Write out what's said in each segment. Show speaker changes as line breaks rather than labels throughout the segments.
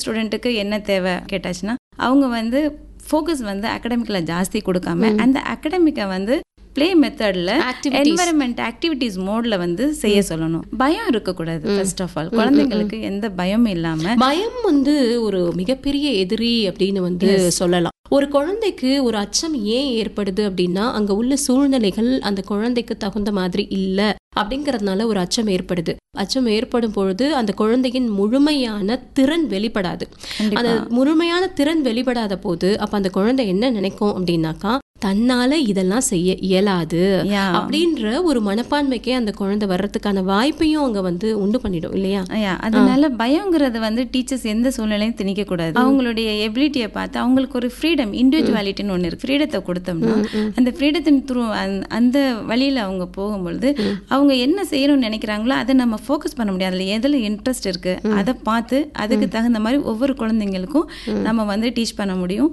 ஸ்டூடெண்ட்டுக்கு என்ன தேவை கேட்டாச்சுன்னா அவங்க வந்து ஃபோக்கஸ் வந்து அகடமிக்கில் ஜாஸ்தி கொடுக்காம அந்த அகடமிக்கை வந்து ப்ளே மெத்தடில்
Activities.
என்வரன்மெண்ட் ஆக்டிவிட்டீஸ் மோட்ல வந்து செய்ய சொல்லணும் பயம் இருக்கக்கூடாது ஃபர்ஸ்ட் ஆஃப் ஆல் குழந்தைங்களுக்கு எந்த பயமும் இல்லாம
பயம் வந்து ஒரு மிகப்பெரிய எதிரி அப்படின்னு வந்து சொல்லலாம் ஒரு குழந்தைக்கு ஒரு அச்சம் ஏன் ஏற்படுது அப்படின்னா அங்க உள்ள சூழ்நிலைகள் அந்த குழந்தைக்கு தகுந்த மாதிரி இல்ல அப்படிங்கறதுனால ஒரு அச்சம் ஏற்படுது அச்சம் ஏற்படும் பொழுது அந்த குழந்தையின் முழுமையான திறன் வெளிப்படாது அந்த முழுமையான திறன் வெளிப்படாத போது அப்ப அந்த குழந்தை என்ன நினைக்கும் அப்படின்னாக்கா தன்னால இதெல்லாம் செய்ய இயலாது
Yeah.
அப்படின்ற ஒரு மனப்பான்மைக்கே அந்த குழந்தை வர்றதுக்கான வாய்ப்பையும் அங்க வந்து உண்டு பண்ணிடும் இல்லையா
ஐயா அதனால பயங்கிறது வந்து டீச்சர்ஸ் எந்த சூழ்நிலையும் திணிக்க கூடாது அவங்களுடைய எபிலிட்டியை பார்த்து அவங்களுக்கு ஒரு ஃப்ரீடம் இண்டிவிஜுவாலிட்டின்னு ஒன்று இருக்கு ஃப்ரீடத்தை கொடுத்தோம்னா அந்த ஃப்ரீடத்தின் த்ரூ அந்த வழியில அவங்க போகும்பொழுது அவங்க என்ன செய்யணும்னு நினைக்கிறாங்களோ அதை நம்ம ஃபோக்கஸ் பண்ண முடியாது அதில் எதில் இன்ட்ரெஸ்ட் இருக்கு அதை பார்த்து அதுக்கு தகுந்த மாதிரி ஒவ்வொரு குழந்தைங்களுக்கும் நம்ம வந்து டீச் பண்ண முடியும்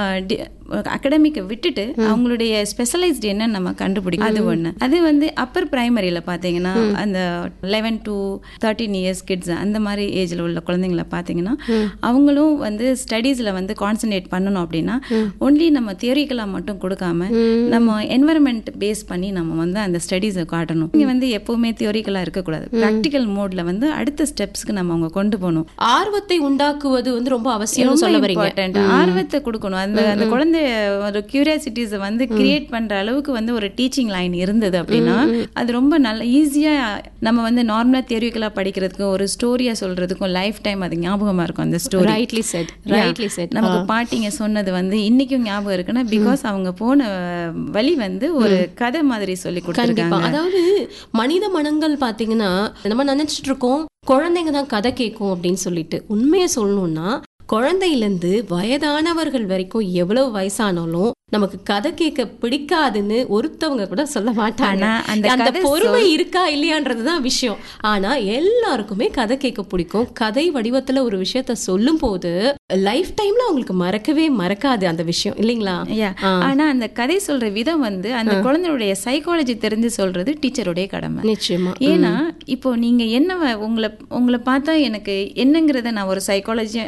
அகடமிக்கை விட்டுட்டு அவங்களுடைய ஸ்பெஷலைஸ்டு என்னன்னு நம்ம கண்டுபிடிக்கும் அது ஒன்று அது வந்து அப்பர் பிரைமரியில் பார்த்தீங்கன்னா அந்த eleven to thirteen years kids அந்த மாதிரி ஏஜில் உள்ள குழந்தைங்கள பார்த்தீங்கன்னா அவங்களும் வந்து ஸ்டடீஸில் வந்து கான்சன்ட்ரேட் பண்ணணும் அப்படின்னா ஒன்லி நம்ம தியரிக்கலாக மட்டும் கொடுக்காம நம்ம என்வரன்மெண்ட் பேஸ் பண்ணி நம்ம வந்து அந்த ஸ்டடீஸை காட்டணும் இங்கே வந்து எப்பவுமே தியோரிக்கலாக இருக்கக்கூடாது ப்ராக்டிக்கல் மோட்ல வந்து அடுத்த ஸ்டெப்ஸ்க்கு நம்ம அவங்க கொண்டு போகணும்
ஆர்வத்தை உண்டாக்குவது வந்து ரொம்ப அவசியம் சொல்ல வரீங்க
important. ஆர்வத்தை கொடுக்கணும் அந்த அந்த குழந்தை ஒரு கியூரியாசிட்டிஸை வந்து கிரியேட் பண்ற அளவுக்கு வந்து ஒரு டீச்சிங் லைன் இருந்தது அப்படின்னா அது ரொம்ப நல்ல ஈஸியா நம்ம வந்து நார்மலா தியரிக்கலா படிக்கிறதுக்கும் ஒரு ஸ்டோரியா சொல்றதுக்கும் லைஃப் டைம் அது ஞாபகமா இருக்கும் அந்த story
rightly set rightly set
நமக்கு பாட்டிங்க சொன்னது வந்து இன்னைக்கும் ஞாபகம் இருக்குன்னா பிகாஸ் அவங்க போன வழி வந்து ஒரு கதை மாதிரி சொல்லி
கண்டிப்பா
கொடுத்துருக்காங்க
அதாவது மனித மனங்கள் பாத்தீங்கன்னா நம்ம நினைச்சிட்டு இருக்கோம் குழந்தைங்க தான் கதை கேட்கும் அப்படின்னு சொல்லிட்டு உண்மையை சொல்லணும்னா குழந்தையிலேருந்து வயதானவர்கள் வரைக்கும் எவ்வளவு வயசானாலும் நமக்கு கதை கேட்க பிடிக்காதுன்னு ஒருத்தவங்க கூட சொல்ல மாட்டாங்க
ஆனா அந்த
அந்த
கதை
பொறுமை இருக்கா இல்லையான்றது தான் விஷயம் ஆனா எல்லாருக்குமே கதை கேட்க பிடிக்கும் கதை வடிவத்துல ஒரு விஷயத்த சொல்லும் போது லைஃப் டைம்ல அவங்களுக்கு மறக்கவே மறக்காது அந்த விஷயம் இல்லைங்களா
Yeah. ஆனா அந்த கதை சொல்ற விதம் வந்து அந்த குழந்தையுடைய சைக்காலஜி தெரிஞ்சு சொல்றது டீச்சருடைய கடமை
நிச்சயமா
ஏன்னா இப்போ நீங்க என்ன வ- உங்களை உங்களை பார்த்தா எனக்கு என்னங்கிறத நான் ஒரு சைக்காலஜி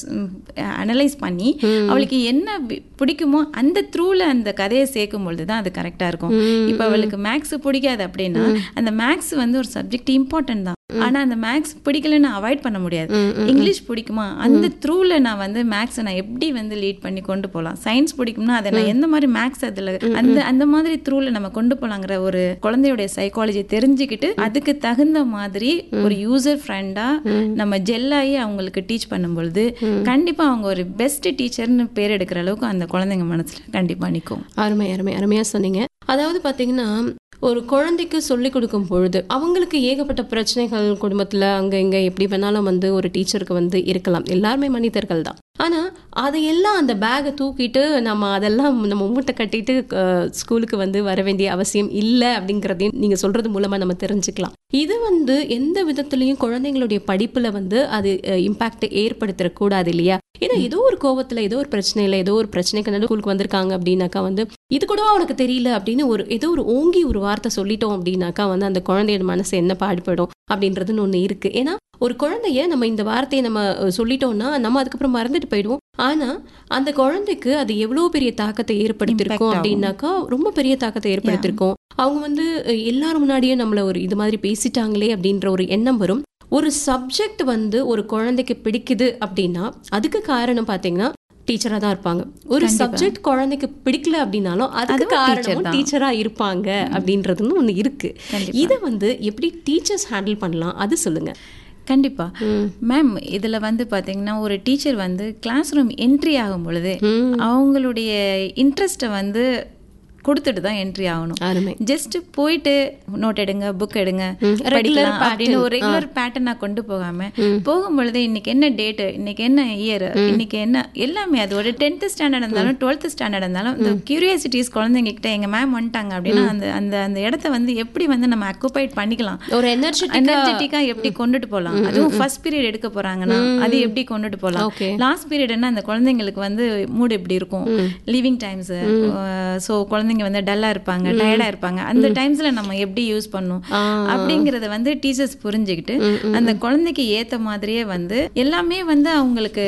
அனலைஸ் பண்ணி அவளுக்கு என்ன வி- பிடிக்குமோ அந்த த்ரூல அந்த கதையை சேர்க்கும் பொழுது தான் அது கரெக்டா இருக்கும் இப்போ அவளுக்கு மேக்ஸ் பிடிக்காது அப்படின்னா அந்த மேக்ஸ் வந்து ஒரு சப்ஜெக்ட் இம்பார்ட்டன்ட் தான் ஆனா அந்த மேக்ஸ் பிடிக்கலன்னு அவாய்ட் பண்ண முடியாது இங்கிலீஷ் பிடிக்குமா அந்த த்ரூல நான் வந்து மேக்ஸை நான் எப்படி வந்து லீட் பண்ணி கொண்டு போகலாம் சயின்ஸ் பிடிக்கும்னா அதை நான் எந்த மாதிரி மேக்ஸ் அதுல அந்த அந்த மாதிரி த்ரூல நம்ம கொண்டு போலாங்கிற ஒரு குழந்தையுடைய சைக்காலஜி தெரிஞ்சுக்கிட்டு அதுக்கு தகுந்த மாதிரி ஒரு யூசர் ஃப்ரெண்டா நம்ம ஜெல்லாகி அவங்களுக்கு டீச் பண்ணும் பொழுது கண்டிப்பா அவங்க ஒரு பெஸ்ட் டீச்சர்னு பேர் எடுக்கிற அளவுக்கு அந்த குழந்தைங்க மனசுல கண்டிப்பா நிக்கும்
அருமை அருமை அருமையா சொன்னீங்க அதாவது பாத்தீங்கன்னா ஒரு குழந்தைக்கு சொல்லி கொடுக்கும் பொழுது அவங்களுக்கு ஏகப்பட்ட பிரச்சனைகள் குடும்பத்துல அங்க இங்க எப்படி வேணாலும் வந்து ஒரு டீச்சருக்கு வந்து இருக்கலாம் எல்லாருமே மனிதர்கள் தான் ஆனா அதையெல்லாம் அந்த பேகை தூக்கிட்டு நம்ம அதெல்லாம் நம்ம மூட்டை கட்டிட்டு அஹ், ஸ்கூலுக்கு வந்து வர வேண்டிய அவசியம் இல்லை அப்படிங்கறதையும் நீங்க சொல்றது மூலமா நம்ம தெரிஞ்சுக்கலாம் இது வந்து எந்த விதத்துலயும் குழந்தைங்களுடைய படிப்புல வந்து அது இம்பாக்ட் ஏற்படுத்திடக்கூடாது இல்லையா ஏன்னா ஏதோ ஒரு கோவத்துல ஏதோ ஒரு பிரச்சனையில ஏதோ ஒரு பிரச்சனைக்கு நடுவு ஸ்கூலுக்கு வந்திருக்காங்க அப்படின்னாக்கா வந்து இது கூட அவனுக்கு தெரியல அப்படின்னு ஒரு ஏதோ ஒரு ஓங்கி ஒரு வார்த்தை சொல்லிட்டோம் அப்படின்னாக்கா வந்து அந்த குழந்தையோட மனசு என்ன பாடுபடும் அப்படின்றதுன்னு ஒண்ணு இருக்கு ஏன்னா ஒரு குழந்தைய நம்ம இந்த வார்த்தையை நம்ம அஹ், சொல்லிட்டோம்னா நம்ம அதுக்கப்புறம் மறந்துட்டு போயிடுவோம் ஆனா அந்த குழந்தைக்கு அது எவ்வளவு பெரிய தாக்கத்தை ஏற்படுத்தியிருக்கும்
Impact ஆகும்.
அப்படின்னாக்கா ரொம்ப பெரிய தாக்கத்தை ஏற்படுத்தியிருக்கும் அவங்க வந்து அஹ், எல்லாரும் முன்னாடியே நம்மள ஒரு இது மாதிரி பேசிட்டாங்களே அப்படின்ற ஒரு எண்ணம் வரும் ஒரு சப்ஜெக்ட் வந்து ஒரு குழந்தைக்கு பிடிக்குது அப்படின்னா அதுக்கு காரணம் பாத்தீங்கன்னா டீச்சரா தான் இருப்பாங்க ஒரு
கண்டிப்பா.
சப்ஜெக்ட் குழந்தைக்கு பிடிக்கல அப்படின்னாலும் அதுக்கு
அதுவும் teacher
காரணமும்
தான்.
டீச்சரா இருப்பாங்க அப்படின்றதுன்னு ஒண்ணு இருக்கு
கண்டிப்பா.
இதை வந்து எப்படி டீச்சர்ஸ் ஹேண்டில் பண்ணலாம் அது சொல்லுங்க
கண்டிப்பா மேம் இதுல வந்து பாத்தீங்கன்னா ஒரு டீச்சர் வந்து கிளாஸ் ரூம் என்ட்ரி ஆகும் பொழுது அவங்களுடைய இன்ட்ரெஸ்ட்டை வந்து கொடுத்துட்டு தான் என்ட்ரி ஆகணும்
அருமை
ஜஸ்ட் போயிட்டு நோட் எடுங்க புக் எடுங்க
ம், regular
படிக்கலாம் அப்படின்னு
pattern.
ஒரு ரெகுலர் பேட்டர்னா கொண்டு போகாம போகும்பொழுது இன்னைக்கு என்ன டேட்டு இன்னைக்கு என்ன இயர் இன்னைக்கு என்ன எல்லாமே அது ஒரு டென்த் ஸ்டாண்டர்ட் இருந்தாலும் டுவெல்த் ஸ்டாண்டர்ட் இருந்தாலும் இந்த கியூரியாசிட்டிஸ் குழந்தைங்க கிட்ட எங்க மேம் வந்துட்டாங்க அப்படின்னா அந்த அந்த அந்த இடத்த வந்து எப்படி வந்து நம்ம அக்குபைட் பண்ணிக்கலாம்
ஒரு எனர்ஜி
எனர்ஜெட்டிக்கா எப்படி கொண்டுட்டு போகலாம் அதுவும் ஃபர்ஸ்ட் பீரியட் எடுக்க போறாங்கன்னா அது எப்படி கொண்டுட்டு போகலாம்
Okay.
லாஸ்ட் பீரியட்னா அந்த குழந்தைங்களுக்கு வந்து மூட் எப்படி இருக்கும் லிவிங் டைம்ஸ் ஸோ குழந்தைங்க வந்து டல்லா இருப்பாங்க டயர்டா இருப்பாங்க அந்த டைம்ஸ்ல நம்ம எப்படி யூஸ் பண்ணும் அப்படிங்கறத வந்து டீச்சர்ஸ் புரிஞ்சுக்கிட்டு அந்த குழந்தைக்கு ஏத்த மாதிரியே வந்து எல்லாமே வந்து அவங்களுக்கு